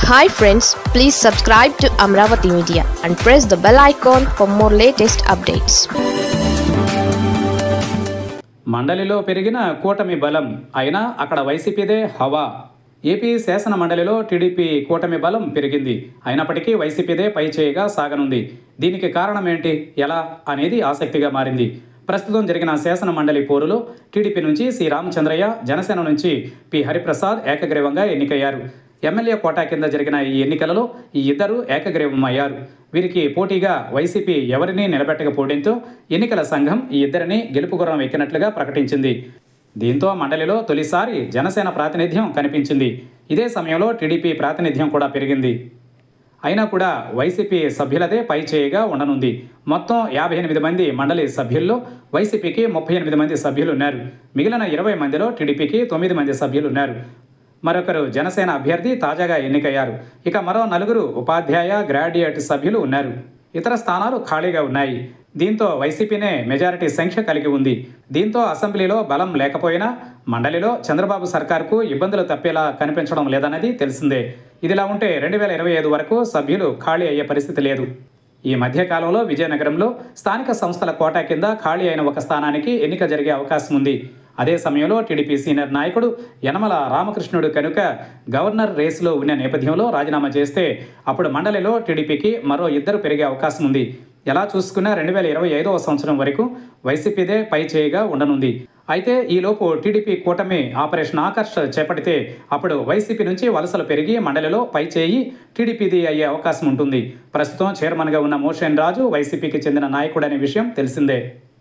hi friends please subscribe to Amaravati media and press the bell icon for more latest updates మండలిలో పెరిగిన కూటమి బలం అయినా అక్కడ వైసీపీదే హవా ఏపీ శాసన మండలిలో టీడీపీ కూటమి బలం పెరిగింది అయినప్పటికీ వైసీపీదే పై చేయిగా సాగనుంది దీనికి కారణం ఏంటి ఎలా అనేది ఆసక్తిగా మారింది ప్రస్తుతం జరిగిన శాసన మండలి పోరులో టీడీపీ నుంచి సి రామచంద్రయ్య జనసేన నుంచి పి హరిప్రసాద్ ఏకగ్రీవంగా ఎన్నికయ్యారు ఎమ్మెల్యే కోటా కింద జరిగిన ఈ ఎన్నికలలో ఈ ఇద్దరు ఏకగ్రీవం అయ్యారు వీరికి పోటీగా వైసీపీ ఎవరినీ నిలబెట్టకపోవడంతో ఎన్నికల సంఘం ఈ ఇద్దరిని గెలుపు గుర్రం ఎక్కినట్లుగా ప్రకటించింది దీంతో మండలిలో తొలిసారి జనసేన ప్రాతినిధ్యం కనిపించింది ఇదే సమయంలో టీడీపీ ప్రాతినిధ్యం కూడా పెరిగింది అయినా కూడా వైసీపీ సభ్యులదే పై చేయిగా ఉండనుంది మొత్తం యాభై ఎనిమిది మంది మండలి సభ్యుల్లో వైసీపీకి ముప్పై ఎనిమిది మంది సభ్యులు ఉన్నారు మిగిలిన ఇరవై మందిలో టీడీపీకి తొమ్మిది మంది సభ్యులు ఉన్నారు మరొకరు జనసేన అభ్యర్థి తాజాగా ఎన్నికయ్యారు ఇక మరో నలుగురు ఉపాధ్యాయ గ్రాడ్యుయేట్ సభ్యులు ఉన్నారు ఇతర స్థానాలు ఖాళీగా ఉన్నాయి దీంతో వైసీపీనే మెజారిటీ సంఖ్య కలిగి ఉంది దీంతో అసెంబ్లీలో బలం లేకపోయినా మండలిలో చంద్రబాబు సర్కార్కు ఇబ్బందులు తప్పేలా కనిపించడం లేదన్నది తెలిసిందే ఇదిలా ఉంటే రెండు వేల ఇరవై ఐదు వరకు సభ్యులు ఖాళీ అయ్యే పరిస్థితి లేదు ఈ మధ్యకాలంలో విజయనగరంలో స్థానిక సంస్థల కోటా కింద ఖాళీ అయిన ఒక స్థానానికి ఎన్నిక జరిగే అవకాశం ఉంది అదే సమయంలో టీడీపీ సీనియర్ నాయకుడు యనమల రామకృష్ణుడు కనుక గవర్నర్ రేసులో ఉన్న నేపథ్యంలో రాజీనామా చేస్తే అప్పుడు మండలిలో టీడీపీకి మరో ఇద్దరు పెరిగే అవకాశం ఉంది ఎలా చూసుకున్నా రెండు వేల ఇరవై ఐదవ సంవత్సరం వరకు వైసీపీదే పై చేయిగా ఉండనుంది అయితే ఈలోపు టీడీపీ కూటమి ఆపరేషన్ ఆకర్ష్ చేపడితే అప్పుడు వైసీపీ నుంచి వలసలు పెరిగి మండలిలో పై చేయి టీడీపీది అయ్యే అవకాశం ఉంటుంది ప్రస్తుతం చైర్మన్గా ఉన్న మోషన్ రాజు వైసీపీకి చెందిన నాయకుడనే విషయం తెలిసిందే